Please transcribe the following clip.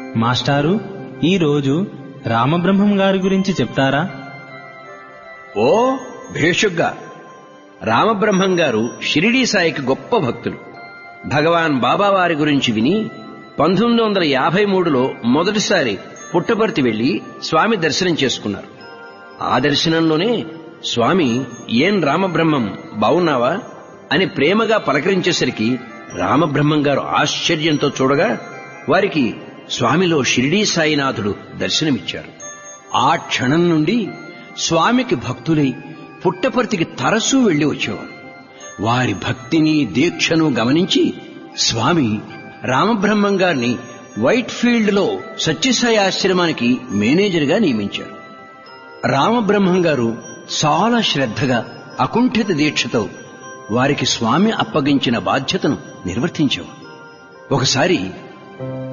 మాస్టారు ఈరోజు రామబ్రహ్మం గారి గురించి చెప్తారా ఓ భేషుగ్గా రామబ్రహ్మం గారు షిరిడీ సాయికి గొప్ప భక్తులు భగవాన్ బాబా వారి గురించి విని పంతొమ్మిది వందల యాభై మూడులో మొదటిసారి పుట్టపర్తి వెళ్లి స్వామి దర్శనం చేసుకున్నారు ఆ దర్శనంలోనే స్వామి ఏం రామబ్రహ్మం బావున్నావా అని ప్రేమగా పలకరించేసరికి రామబ్రహ్మం గారు ఆశ్చర్యంతో చూడగా వారికి స్వామిలో షిరిడీ సాయినాథుడు దర్శనమిచ్చారు ఆ క్షణం నుండి స్వామికి భక్తులై పుట్టపర్తికి తరచూ వెళ్లి వచ్చేవారు వారి భక్తిని దీక్షను గమనించి స్వామి రామబ్రహ్మం గారిని వైట్ ఫీల్డ్ లో సత్యసాయి ఆశ్రమానికి మేనేజర్గా నియమించారు రామబ్రహ్మం గారు చాలా శ్రద్ధగా అకుంఠిత దీక్షతో వారికి స్వామి అప్పగించిన బాధ్యతను నిర్వర్తించేవారు ఒకసారి